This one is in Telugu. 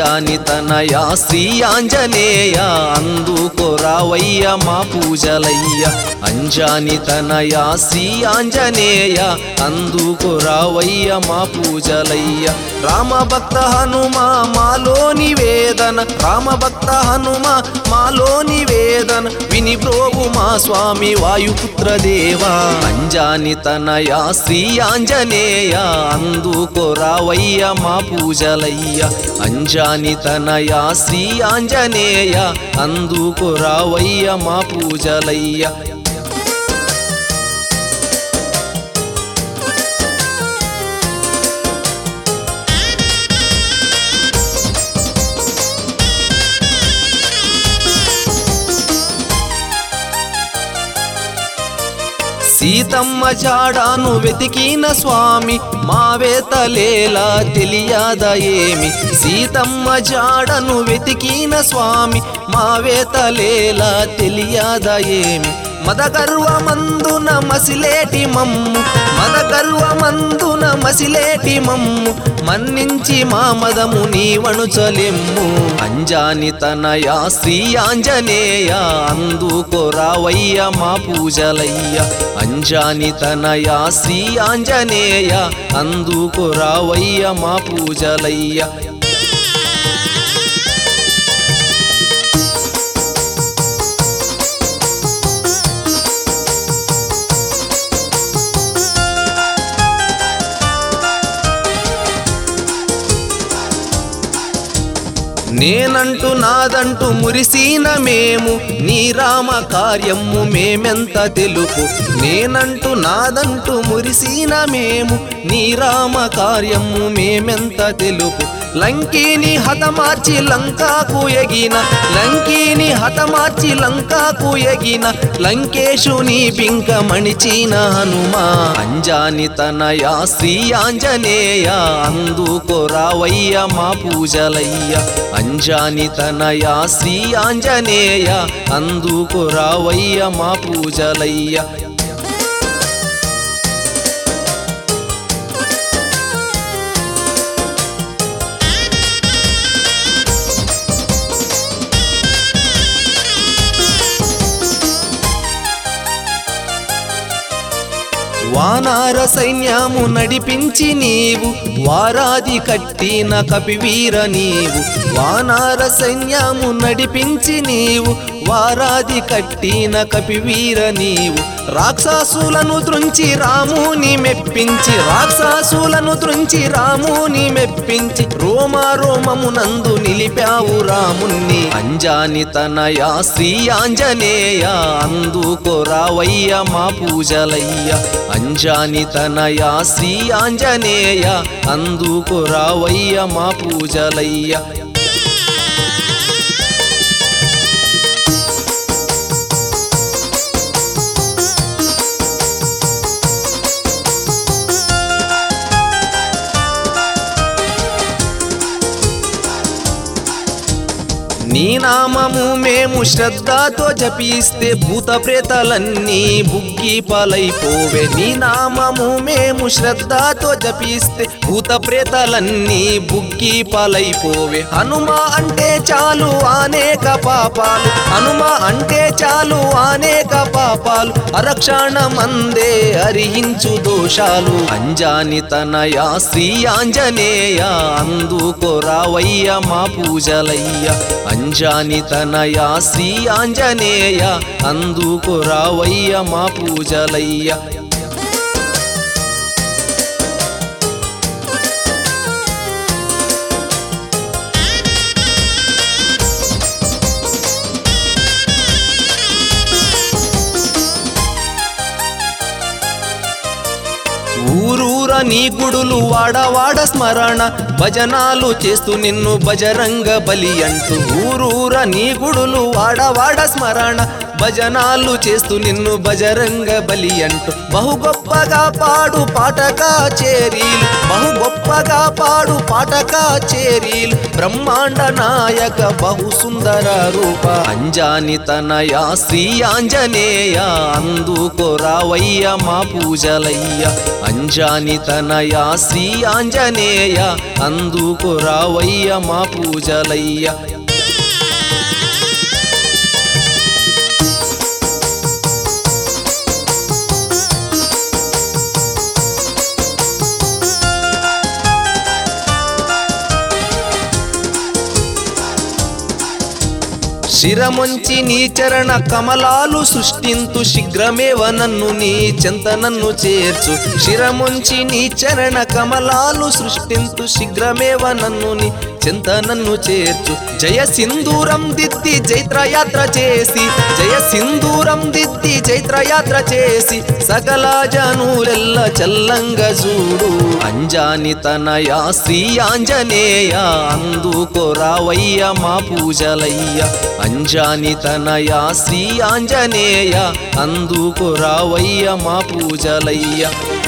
అంజాని తనయ శ్రీ ఆంజనేయ అందుకోరావయ్య మా పూజలయ్య అంజాని తనయ శ్రీ ఆంజనేయ అందుకోరావయ్య మా పూజలయ్య రామభక్త హనుమ మాలో నివేదన రామభక్త హనుమ మాలో నివేదన విని బ్రోవు మా స్వామి వాయుపుత్ర దేవా అంజాని తనయ శ్రీ ఆంజనేయ అందుకోరావయ్య మా పూజలయ్య అంజాని తనయ శ్రీ ఆంజనేయ అందుకోరావయ్య మా పూజలయ్య సీతమ్మ జాడాను వెతికిన స్వామి మావేతలేలా తెలియద ఏమి సీతమ్మ జాడను వెతికిన స్వామి మావేతలేలా తెలియద ఏమి మదగర్వమందున మసిలేటి మమ్ము మదగర్వమందున మసిలేటి మమ్ము మన్నించి మా మదము నీవణుచలెమ్ము అంజాని తనయ శ్రీ ఆంజనేయ అందుకోరావయ్య మా పూజలయ్య అంజాని తనయ శ్రీ ఆంజనేయ అందుకోరావయ్య మా పూజలయ్య నేనంటూ నాదంటూ మురిసిన మేము నీ రామ కార్యము మేమెంత తెలుపు నేనంటూ నాదంటూ మురిసిన మేము నీ రామ కార్యము మేమెంత తెలుపు లంకీని హతమార్చి లంకాకు ఎగిన లంకీని హతమార్చి లంకాకు ఎగిన లంకేశుని బింక మణిచిన హనుమా అంజాని తనయ శ్రీ ఆంజనేయ అందుకోరావయ్య మా పూజలయ్య అంజాని తనయ శ్రీ ఆంజనేయ అందుకోరావయ్య మా పూజలయ్య వానార సైన్యము నడిపించి నీవు వారాది కట్టిన కపివీర నీవు వానార సైన్యము నడిపించి నీవు వారాది కట్టిన కపివీర నీవు రాక్షసులను దృంచి రాముని మెప్పించి రాక్షసులను దృంచి రాముని మెప్పించి రోమ రోమమునందు నిలిపావు రాముణ్ణి అంజాని తనయ శ్రీ ఆంజనేయ అందుకోరావయ్య మా పూజలయ్య అంజాని తనయ శ్రీ ఆంజనేయ అందుకోరావయ్య మా పూజలయ్య నీ నామము మేము శ్రద్ధతో జపిస్తే భూత ప్రేతలన్నీ బుగ్గి పాలైపోవే నీ నామము మేము శ్రద్ధతో జపిస్తే భూత ప్రేతలన్నీ బుగ్గి పాలైపోవే హనుమ అంటే చాలు అనేక పాపాలు హనుమ అంటే చాలు అనేక పాపాలు అరక్షణమందే హరించు దోషాలు అంజాని తనయ శ్రీ ఆంజనేయ అందుకోరావయ్య మా పూజలయ్య అంజాని తనయ శ్రీ ఆంజనేయ అందుకోరావయ్య మా పూజలయ్య ఊరూర నీ గుడులు వాడవాడ స్మరణ భజనాలు చేస్తూ నిన్ను బజరంగ బలి అంటూ ఊరూర నీ గుడులు వాడవాడ స్మరణ భజనాలు చేస్తూ నిన్ను బజరంగ బలి అంటూ బహు గొప్పగా పాడు పాటకా చేరీలు బహు గొప్పగా పాడు పాటకా చేరీలు బ్రహ్మాండ నాయక బహు సుందర రూప అంజాని తనయ శ్రీ ఆంజనేయ అందుకోరావయ్య మా పూజలయ్య అంజాని తనయ శ్రీ ఆంజనేయ అందుకోరావయ్య మా పూజలయ్య శిరముంచి నీ చరణ కమలాలు సృష్టింతు శీఘ్రమేవ నన్ను నీ చెంత నన్ను చేర్చు శిరముంచి నీ చరణ కమలాలు సృష్టింతు శీఘ్రమేవ నన్ను నీ చెంత నన్ను చేర్చు జయ సింధూరం దిద్ది జైత్రయాత్ర చేసి జయ సింధూరం దిద్ది జైత్రయాత్ర చేసి సకల జనులెల్ల చల్లంగ చూడు అంజాని తనయ శ్రీ ఆంజనేయ అందుకోరావయ్య మా పూజలయ్య అంజాని తనయ శ్రీ ఆంజనేయ అందుకోరావయ్య మా పూజలయ్య